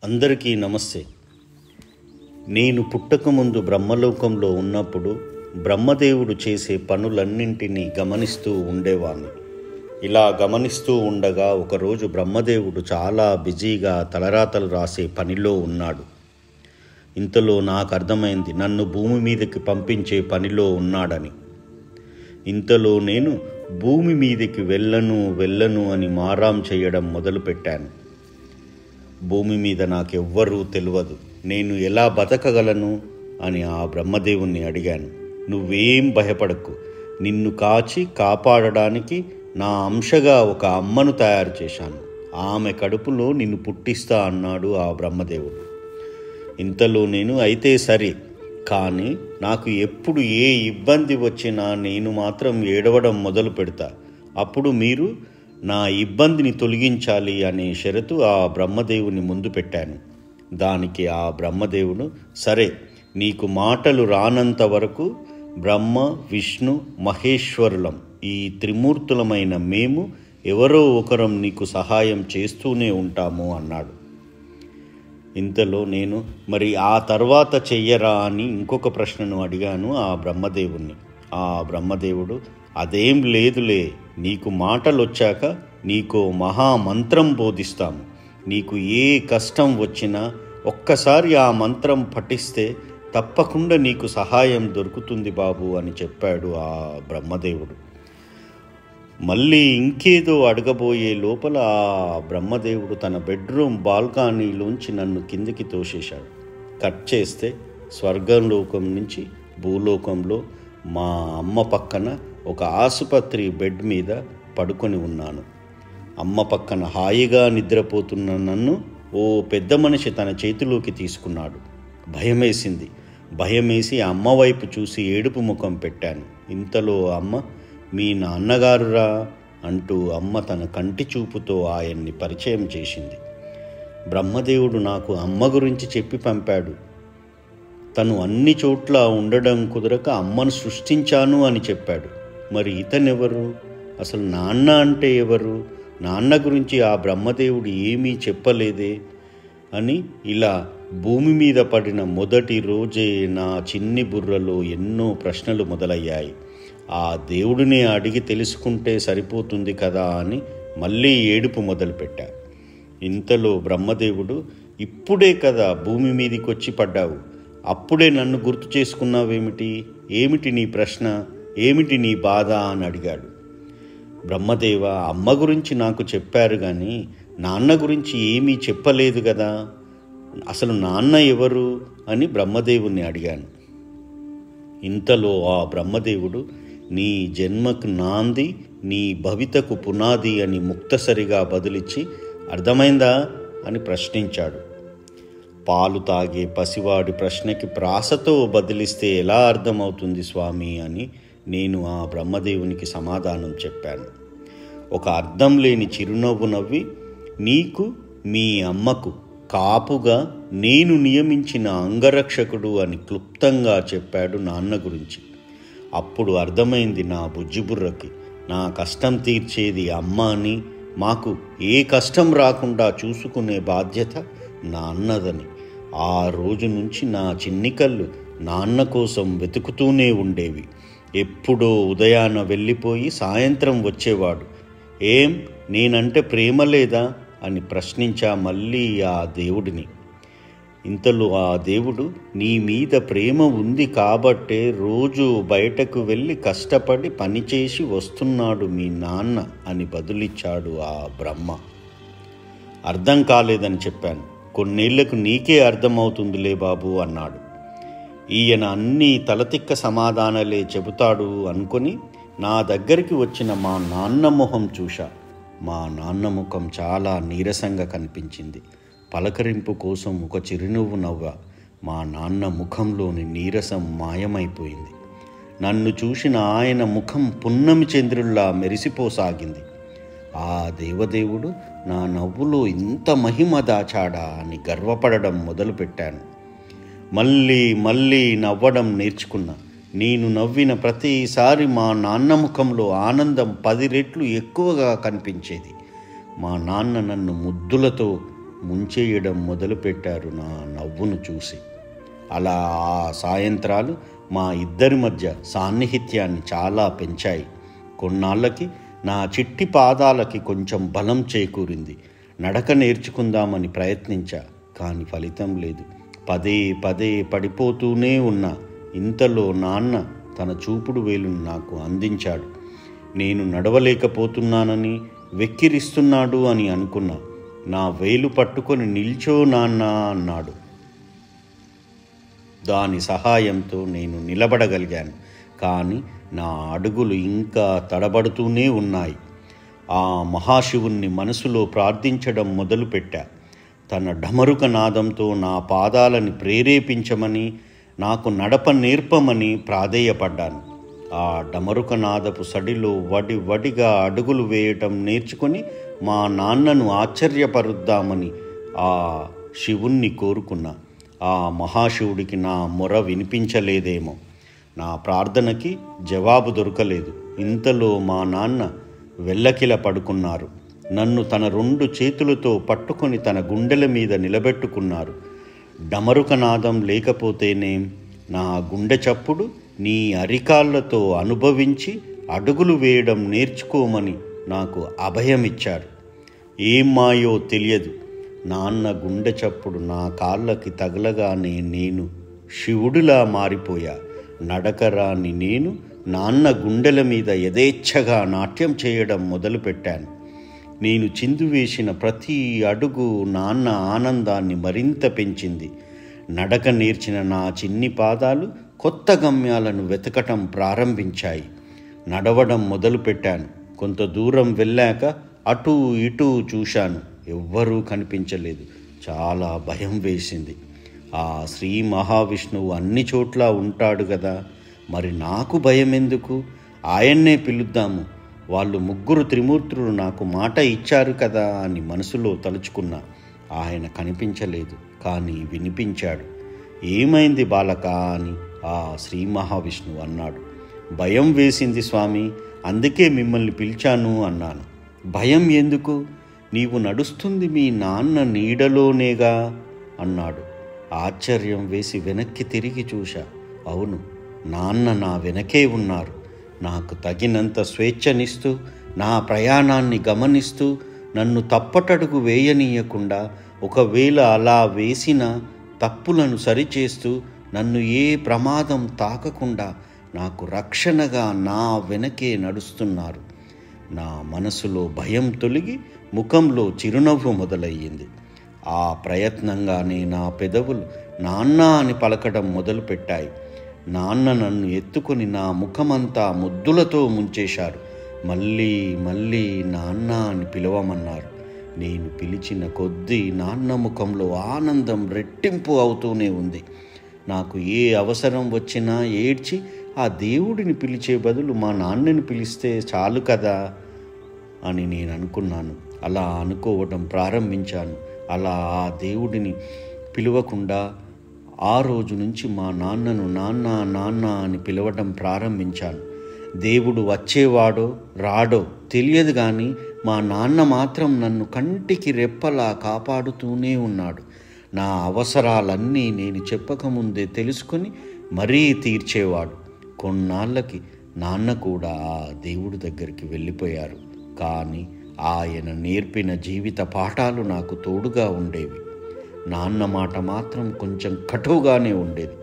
అందరికీ నమస్తే నేను పుట్టకముందు బ్రహ్మలోకంలో ఉన్నప్పుడు బ్రహ్మదేవుడు చేసే పనులన్నింటినీ గమనిస్తూ ఉండేవాణ్ణి ఇలా గమనిస్తూ ఉండగా ఒకరోజు బ్రహ్మదేవుడు చాలా బిజీగా తలరాతలు రాసే పనిలో ఉన్నాడు ఇంతలో నాకు అర్థమైంది నన్ను భూమి మీదకి పంపించే పనిలో ఉన్నాడని ఇంతలో నేను భూమి మీదకి వెళ్ళను వెళ్ళను అని మారాం చేయడం మొదలుపెట్టాను భూమి మీద నాకెవ్వరూ తెలియదు నేను ఎలా బతకగలను అని ఆ బ్రహ్మదేవుణ్ణి అడిగాను నువ్వేం భయపడకు నిన్ను కాచి కాపాడడానికి నా అంశగా ఒక అమ్మను తయారు చేశాను ఆమె కడుపులో నిన్ను పుట్టిస్తా అన్నాడు ఆ బ్రహ్మదేవుడు ఇంతలో నేను అయితే సరే కానీ నాకు ఎప్పుడు ఏ ఇబ్బంది వచ్చినా నేను మాత్రం ఏడవడం మొదలు పెడతా అప్పుడు మీరు నా ఇబ్బందిని తొలగించాలి అనే షరతు ఆ బ్రహ్మదేవుని ముందు పెట్టాను దానికి ఆ బ్రహ్మదేవుడు సరే నీకు మాటలు రానంత వరకు బ్రహ్మ విష్ణు మహేశ్వరులం ఈ త్రిమూర్తులమైన మేము ఎవరో ఒకరం నీకు సహాయం చేస్తూనే ఉంటాము అన్నాడు ఇంతలో నేను మరి ఆ తర్వాత చెయ్యరా అని ఇంకొక ప్రశ్నను అడిగాను ఆ బ్రహ్మదేవుణ్ణి ఆ బ్రహ్మదేవుడు అదేం లేదులే నీకు మాటలు వచ్చాక నీకు మహామంత్రం బోధిస్తాము నీకు ఏ కష్టం వచ్చినా ఒక్కసారి ఆ మంత్రం పఠిస్తే తప్పకుండా నీకు సహాయం దొరుకుతుంది బాబు అని చెప్పాడు ఆ బ్రహ్మదేవుడు మళ్ళీ ఇంకేదో అడగబోయే లోపల ఆ బ్రహ్మదేవుడు తన బెడ్రూమ్ బాల్కనీలోంచి నన్ను కిందికి తోసేశాడు కట్ చేస్తే స్వర్గలోకం నుంచి భూలోకంలో మా అమ్మ పక్కన ఒక ఆసుపత్రి బెడ్ మీద పడుకొని ఉన్నాను అమ్మ పక్కన హాయిగా నిద్రపోతున్న నన్ను ఓ పెద్ద మనిషి తన చేతిలోకి తీసుకున్నాడు భయమేసింది భయమేసి అమ్మ వైపు చూసి ఏడుపు ముఖం పెట్టాను ఇంతలో అమ్మ మీ నాన్నగారురా అంటూ అమ్మ తన కంటి చూపుతో ఆయన్ని పరిచయం చేసింది బ్రహ్మదేవుడు నాకు అమ్మ గురించి చెప్పి పంపాడు తను అన్ని చోట్ల ఉండడం కుదరక అమ్మను సృష్టించాను అని చెప్పాడు మరి ఇతనెవరు అసలు నాన్న అంటే ఎవరు నాన్న గురించి ఆ బ్రహ్మదేవుడు ఏమీ చెప్పలేదే అని ఇలా భూమి మీద పడిన మొదటి రోజే నా చిన్ని బుర్రలో ఎన్నో ప్రశ్నలు మొదలయ్యాయి ఆ దేవుడిని అడిగి తెలుసుకుంటే సరిపోతుంది కదా అని మళ్ళీ ఏడుపు మొదలుపెట్టా ఇంతలో బ్రహ్మదేవుడు ఇప్పుడే కదా భూమి మీదకి వచ్చి పడ్డావు అప్పుడే నన్ను గుర్తు చేసుకున్నావేమిటి ఏమిటి నీ ప్రశ్న ఏమిటి నీ బాధ అని అడిగాడు బ్రహ్మదేవ అమ్మ గురించి నాకు చెప్పారు కానీ నాన్న గురించి ఏమీ చెప్పలేదు కదా అసలు నాన్న ఎవరు అని బ్రహ్మదేవుణ్ణి అడిగాను ఇంతలో ఆ బ్రహ్మదేవుడు నీ జన్మకు నాంది నీ భవితకు పునాది అని ముక్తసరిగా బదులిచ్చి అర్థమైందా అని ప్రశ్నించాడు పాలు తాగే పసివాడి ప్రశ్నకి ప్రాసతో బదిలిస్తే ఎలా అర్థమవుతుంది స్వామి అని నేను ఆ బ్రహ్మదేవునికి సమాధానం చెప్పాను ఒక అర్థం లేని చిరునవ్వు నవ్వి నీకు మీ అమ్మకు కాపుగా నేను నియమించిన అంగరక్షకుడు అని క్లుప్తంగా చెప్పాడు నాన్న గురించి అప్పుడు అర్థమైంది నా బుజ్జిబుర్రకి నా కష్టం తీర్చేది అమ్మ అని మాకు ఏ కష్టం రాకుండా చూసుకునే బాధ్యత నా అన్నదని ఆ రోజు నుంచి నా చిన్ని కళ్ళు నాన్న కోసం వెతుకుతూనే ఉండేవి ఎప్పుడో ఉదయాన వెళ్ళిపోయి సాయంత్రం వచ్చేవాడు ఏం నేనంటే ప్రేమ లేదా అని ప్రశ్నించా మళ్ళీ ఆ దేవుడిని ఇంతలో ఆ దేవుడు నీ మీద ప్రేమ ఉంది కాబట్టే రోజు బయటకు వెళ్ళి కష్టపడి పనిచేసి వస్తున్నాడు మీ నాన్న అని బదులిచ్చాడు ఆ బ్రహ్మ అర్థం కాలేదని చెప్పాను కొన్నేళ్లకు నీకే అర్థమవుతుందిలే బాబు అన్నాడు ఈయన అన్ని తలతిక్క సమాధానాలే చెబుతాడు అనుకొని నా దగ్గరికి వచ్చిన మా నాన్న మొహం చూశా మా నాన్న ముఖం చాలా నీరసంగా కనిపించింది పలకరింపు కోసం ఒక చిరునవ్వు నవ్వ మా నాన్న ముఖంలోని నీరసం మాయమైపోయింది నన్ను చూసిన ఆయన ముఖం పున్నమి చంద్రుల్లా మెరిసిపోసాగింది ఆ దేవదేవుడు నా నవ్వులో ఇంత మహిమ దాచాడా అని గర్వపడడం మొదలుపెట్టాను మళ్ళీ మళ్ళీ నవ్వడం నేర్చుకున్నా నేను నవ్విన ప్రతిసారి మా నాన్న ముఖంలో ఆనందం పది రెట్లు ఎక్కువగా కనిపించేది మా నాన్న నన్ను ముద్దులతో ముంచేయడం మొదలుపెట్టారు నా నవ్వును చూసి అలా ఆ సాయంత్రాలు మా ఇద్దరి మధ్య సాన్నిహిత్యాన్ని చాలా పెంచాయి కొన్నాళ్ళకి నా చిట్టి పాదాలకి కొంచెం బలం చేకూరింది నడక నేర్చుకుందామని ప్రయత్నించా కానీ ఫలితం లేదు పదే పదే పడిపోతూనే ఉన్నా ఇంతలో నాన్న తన చూపుడు వేలును నాకు అందించాడు నేను నడవలేకపోతున్నానని వెక్కిరిస్తున్నాడు అని అనుకున్నా నా వేలు పట్టుకొని నిల్చో నాన్న అన్నాడు దాని సహాయంతో నేను నిలబడగలిగాను కానీ నా అడుగులు ఇంకా తడబడుతూనే ఉన్నాయి ఆ మహాశివుణ్ణి మనసులో ప్రార్థించడం మొదలుపెట్టా తన ఢమరుక నాదంతో నా పాదాలని ప్రేరేపించమని నాకు నడప నేర్పమని ప్రాధేయపడ్డాను ఆ డమరుక నాదపు సడిలో వడి వడిగా అడుగులు వేయటం నేర్చుకొని మా నాన్నను ఆశ్చర్యపరుద్దామని ఆ శివుణ్ణి కోరుకున్నా ఆ మహాశివుడికి నా మొర వినిపించలేదేమో నా ప్రార్థనకి జవాబు దొరకలేదు ఇంతలో మా నాన్న వెల్లకిల పడుకున్నారు నన్ను తన రెండు చేతులతో పట్టుకొని తన గుండెల మీద నిలబెట్టుకున్నారు డమరుకనాదం లేకపోతేనేం నా గుండె చప్పుడు నీ అరికాళ్లతో అనుభవించి అడుగులు వేయడం నేర్చుకోమని నాకు అభయమిచ్చారు ఏం మాయో తెలియదు నాన్న గుండె చప్పుడు నా కాళ్ళకి తగలగానే నేను శివుడిలా మారిపోయా నడకరాని నేను నాన్న గుండెల మీద యథేచ్ఛగా నాట్యం చేయడం మొదలుపెట్టాను నేను చిందు వేసిన ప్రతి అడుగు నాన్న ఆనందాన్ని మరింత పెంచింది నడక నేర్చిన నా చిన్ని పాదాలు కొత్త గమ్యాలను వెతకటం ప్రారంభించాయి నడవడం మొదలుపెట్టాను కొంత దూరం వెళ్ళాక అటు ఇటు చూశాను ఎవ్వరూ కనిపించలేదు చాలా భయం వేసింది ఆ శ్రీ మహావిష్ణువు అన్ని చోట్ల ఉంటాడు కదా మరి నాకు భయం ఎందుకు ఆయన్నే పిలుద్దాము వాళ్ళు ముగ్గురు త్రిమూర్తులు నాకు మాట ఇచ్చారు కదా అని మనసులో తలుచుకున్నా ఆయన కనిపించలేదు కానీ వినిపించాడు ఏమైంది బాలక అని ఆ శ్రీ మహావిష్ణువు అన్నాడు భయం వేసింది స్వామి అందుకే మిమ్మల్ని పిలిచాను అన్నాను భయం ఎందుకు నీవు నడుస్తుంది మీ నాన్న నీడలోనేగా అన్నాడు ఆశ్చర్యం వేసి వెనక్కి తిరిగి చూశా అవును నాన్న నా వెనకే ఉన్నారు నాకు తగినంత స్వేచ్ఛనిస్తూ నా ప్రయాణాన్ని గమనిస్తూ నన్ను తప్పటడుగు వేయనీయకుండా ఒకవేళ అలా వేసిన తప్పులను సరిచేస్తూ నన్ను ఏ ప్రమాదం తాకకుండా నాకు రక్షణగా నా వెనకే నడుస్తున్నారు నా మనసులో భయం తొలగి ముఖంలో చిరునవ్వు మొదలయ్యింది ఆ ప్రయత్నంగానే నా పెదవులు నాన్న అని పలకడం మొదలుపెట్టాయి నాన్న నన్ను ఎత్తుకొని నా ముఖమంతా ముద్దులతో ముంచేశారు మళ్ళీ మళ్ళీ నాన్న అని పిలవమన్నారు నేను పిలిచిన కొద్దీ నాన్న ముఖంలో ఆనందం రెట్టింపు అవుతూనే ఉంది నాకు ఏ అవసరం వచ్చినా ఏడ్చి ఆ దేవుడిని పిలిచే బదులు మా నాన్నని పిలిస్తే చాలు కదా అని నేను అనుకున్నాను అలా అనుకోవడం ప్రారంభించాను అలా ఆ దేవుడిని పిలవకుండా ఆ రోజు నుంచి మా నాన్నను నాన్న నాన్న అని పిలవడం ప్రారంభించాను దేవుడు వచ్చేవాడో రాడో తెలియదు కానీ మా నాన్న మాత్రం నన్ను కంటికి రెప్పలా కాపాడుతూనే ఉన్నాడు నా అవసరాలన్నీ నేను చెప్పకముందే తెలుసుకొని మరీ తీర్చేవాడు కొన్నాళ్ళకి నాన్న కూడా ఆ దేవుడి దగ్గరికి వెళ్ళిపోయారు కానీ ఆయన నేర్పిన జీవిత పాఠాలు నాకు తోడుగా ఉండేవి నాన్న మాట మాత్రం కొంచెం కటువుగానే ఉండేది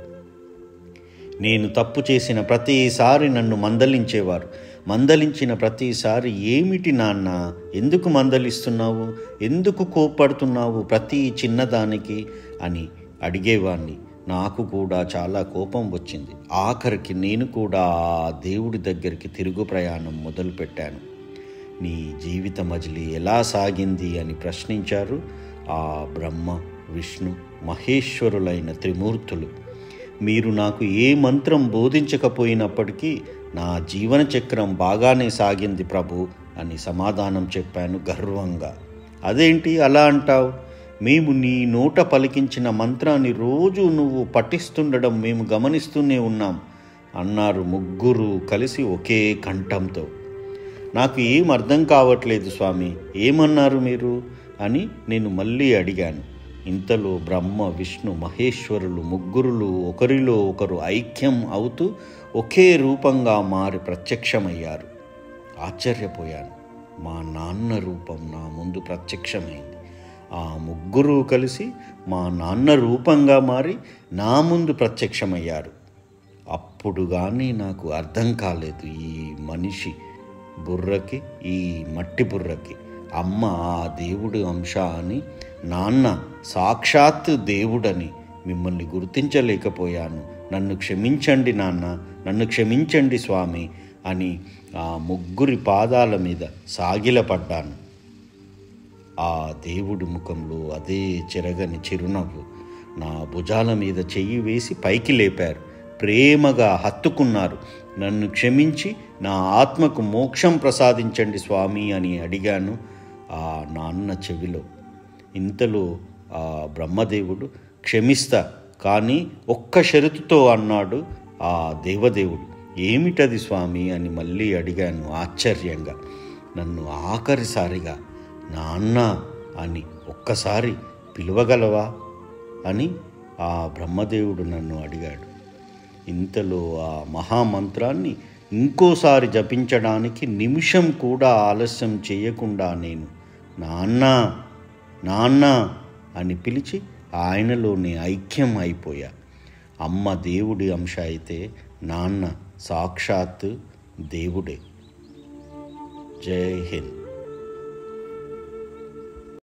నేను తప్పు చేసిన ప్రతిసారి నన్ను మందలించేవారు మందలించిన ప్రతిసారి ఏమిటి నాన్న ఎందుకు మందలిస్తున్నావు ఎందుకు కోప్పడుతున్నావు ప్రతి చిన్నదానికి అని అడిగేవాణ్ణి నాకు కూడా చాలా కోపం వచ్చింది ఆఖరికి నేను కూడా ఆ దేవుడి దగ్గరికి తిరుగు ప్రయాణం మొదలుపెట్టాను నీ జీవిత మజిలీ ఎలా సాగింది అని ప్రశ్నించారు ఆ బ్రహ్మ విష్ణు మహేశ్వరులైన త్రిమూర్తులు మీరు నాకు ఏ మంత్రం బోధించకపోయినప్పటికీ నా జీవన చక్రం బాగానే సాగింది ప్రభు అని సమాధానం చెప్పాను గర్వంగా అదేంటి అలా అంటావు మేము నీ నోట పలికించిన మంత్రాన్ని రోజు నువ్వు పఠిస్తుండడం మేము గమనిస్తూనే ఉన్నాం అన్నారు ముగ్గురు కలిసి ఒకే కంఠంతో నాకు ఏం అర్థం కావట్లేదు స్వామి ఏమన్నారు మీరు అని నేను మళ్ళీ అడిగాను ఇంతలో బ్రహ్మ విష్ణు మహేశ్వరులు ముగ్గురులు ఒకరిలో ఒకరు ఐక్యం అవుతూ ఒకే రూపంగా మారి ప్రత్యక్షమయ్యారు ఆశ్చర్యపోయాను మా నాన్న రూపం నా ముందు ప్రత్యక్షమైంది ఆ ముగ్గురు కలిసి మా నాన్న రూపంగా మారి నా ముందు ప్రత్యక్షమయ్యారు అప్పుడు కానీ నాకు అర్థం కాలేదు ఈ మనిషి బుర్రకి ఈ మట్టి బుర్రకి అమ్మ ఆ దేవుడు అంశ అని నాన్న సాక్షాత్ దేవుడని మిమ్మల్ని గుర్తించలేకపోయాను నన్ను క్షమించండి నాన్న నన్ను క్షమించండి స్వామి అని ఆ ముగ్గురి పాదాల మీద సాగిలపడ్డాను ఆ దేవుడి ముఖంలో అదే చెరగని చిరునవ్వు నా భుజాల మీద చెయ్యి వేసి పైకి లేపారు ప్రేమగా హత్తుకున్నారు నన్ను క్షమించి నా ఆత్మకు మోక్షం ప్రసాదించండి స్వామి అని అడిగాను ఆ నాన్న చెవిలో ఇంతలో ఆ బ్రహ్మదేవుడు క్షమిస్తా కానీ ఒక్క షరతుతో అన్నాడు ఆ దేవదేవుడు ఏమిటది స్వామి అని మళ్ళీ అడిగాను ఆశ్చర్యంగా నన్ను ఆఖరిసారిగా నాన్న అని ఒక్కసారి పిలవగలవా అని ఆ బ్రహ్మదేవుడు నన్ను అడిగాడు ఇంతలో ఆ మహామంత్రాన్ని ఇంకోసారి జపించడానికి నిమిషం కూడా ఆలస్యం చేయకుండా నేను నాన్న నాన్న అని పిలిచి ఆయనలోని ఐక్యం అయిపోయా అమ్మ దేవుడి అంశ అయితే నాన్న సాక్షాత్ దేవుడే జై హింద్